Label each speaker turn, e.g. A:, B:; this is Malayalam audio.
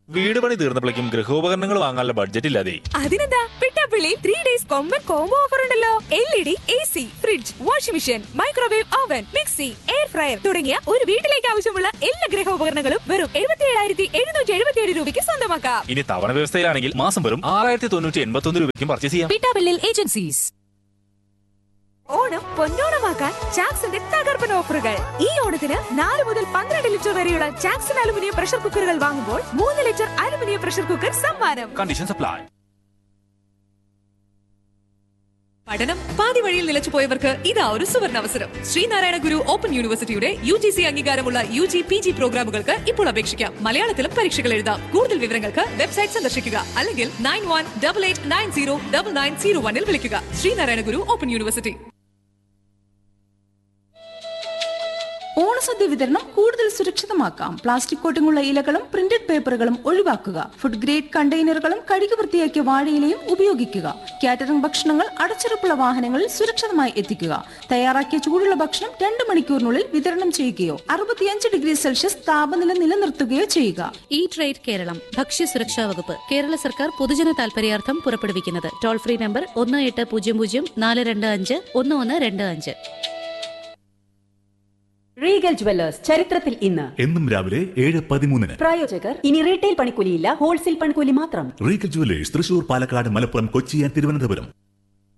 A: വീട് പണി തീർന്നപ്പോഴേക്കും ഗൃഹോപകരണങ്ങൾ വാങ്ങാനുള്ള ബഡ്ജറ്റ് ഇല്ലാതെ
B: അതിനെന്താ പിട്ടാപ്പിള്ളി ത്രീ ഡേയ്സ് കൊമ്പൻ കോംബോ ഓഫർ ഉണ്ടല്ലോ L E D A C fridge washing machine microwave oven mixie air fryer തുടങ്ങിയ ഒരു വീട്ടിലേക്ക് ആവശ്യമുള്ള എല്ലാ ഗൃഹോപകരണങ്ങളും വെറും എഴുപത്തി ഏഴായിരത്തി എഴുന്നൂറ്റി എഴുപത്തി ഏഴ് രൂപയ്ക്ക് സ്വന്തമാക്കാം
A: ഇനി തവണ വ്യവസ്ഥയിലാണെങ്കിൽ മാസം വെറും ആറായിരത്തി തൊണ്ണൂറ്റി എൺപത്തി ഒന്ന് രൂപയ്ക്കും പർച്ചേസ് ചെയ്യാം
B: പിട്ടാപ്പിള്ളിൽ ഏജൻസീസ് ഓണം പൊന്നോണമാക്കാൻ ചാക്സിന്റെ തകർപ്പൻ ഓഫറുകൾ ഈ ഓണത്തിന് നാല് മുതൽ പന്ത്രണ്ട് ലിറ്റർ വരെയുള്ള ചാക്സൺ അലുമിനിയം പ്രഷർ കുക്കറുകൾ വാങ്ങുമ്പോൾ മൂന്ന് ലിറ്റർ അലുമിനിയം പ്രഷർ കുക്കർ സമ്മാനം
A: കണ്ടീഷൻ സപ്ലൈ
C: പഠനം പാതി വഴിയിൽ നിലച്ചു പോയവർക്ക് ഇതാ ഒരു സുവർണ അവസരം ശ്രീനാരായണ ഗുരു ഓപ്പൺ യൂണിവേഴ്സിറ്റിയുടെ യു ജി സി അംഗീകാരമുള്ള യു ജി പി ജി പ്രോഗ്രാമുകൾക്ക് ഇപ്പോൾ അപേക്ഷിക്കാം മലയാളത്തിലും പരീക്ഷകൾ എഴുതാം കൂടുതൽ വിവരങ്ങൾക്ക് വെബ്സൈറ്റ് സന്ദർശിക്കുക അല്ലെങ്കിൽ nine one double eight nine zero double nine zero വണ്ണിൽ വിളിക്കുക ശ്രീനാരായണ ഗുരു ഓപ്പൺ യൂണിവേഴ്സിറ്റി
D: ഓണസദ്യ വിതരണം കൂടുതൽ സുരക്ഷിതമാക്കാം പ്ലാസ്റ്റിക് കോട്ടിങ്ങുള്ള ഇലകളും പ്രിന്റഡ് പേപ്പറുകളും ഒഴിവാക്കുക ഫുഡ് ഗ്രേഡ് കണ്ടെയ്നറുകളും കഴുകി വൃത്തിയാക്കിയ വാഴയിലയും ഉപയോഗിക്കുക കാറ്ററിംഗ് ഭക്ഷണങ്ങൾ അടച്ചുറപ്പുള്ള വാഹനങ്ങളിൽ സുരക്ഷിതമായി എത്തിക്കുക തയ്യാറാക്കിയ ചൂടുള്ള ഭക്ഷണം രണ്ട് മണിക്കൂറിനുള്ളിൽ വിതരണം ചെയ്യുകയോ അറുപത്തിയഞ്ച് ഡിഗ്രി സെൽഷ്യസ് താപനില നിലനിർത്തുകയോ ചെയ്യുക
E: ഈ ട്രേഡ് കേരളം ഭക്ഷ്യസുരക്ഷാ വകുപ്പ് കേരള സർക്കാർ പൊതുജന താൽപര്യാർത്ഥം പുറപ്പെടുവിക്കുന്നത് ടോൾ ഫ്രീ നമ്പർ ഒന്ന് എട്ട് പൂജ്യം പൂജ്യം നാല് രണ്ട് അഞ്ച് ഒന്ന് ഒന്ന് രണ്ട് അഞ്ച്
F: റീഗൽ ജുവല്ലേഴ്സ് ചരിത്രത്തിൽ ഇന്ന്
G: എന്നും രാവിലെ ഏഴ് പതിമൂന്നിന്
F: പ്രായോജകർ ഇനി റീറ്റെയിൽ പണിക്കൂലിയില്ല ഹോൾസെയിൽ പണിക്കൂലി മാത്രം
G: Regal jewellers Thrissur Palakkad Malappuram Kochi and Thiruvananthapuram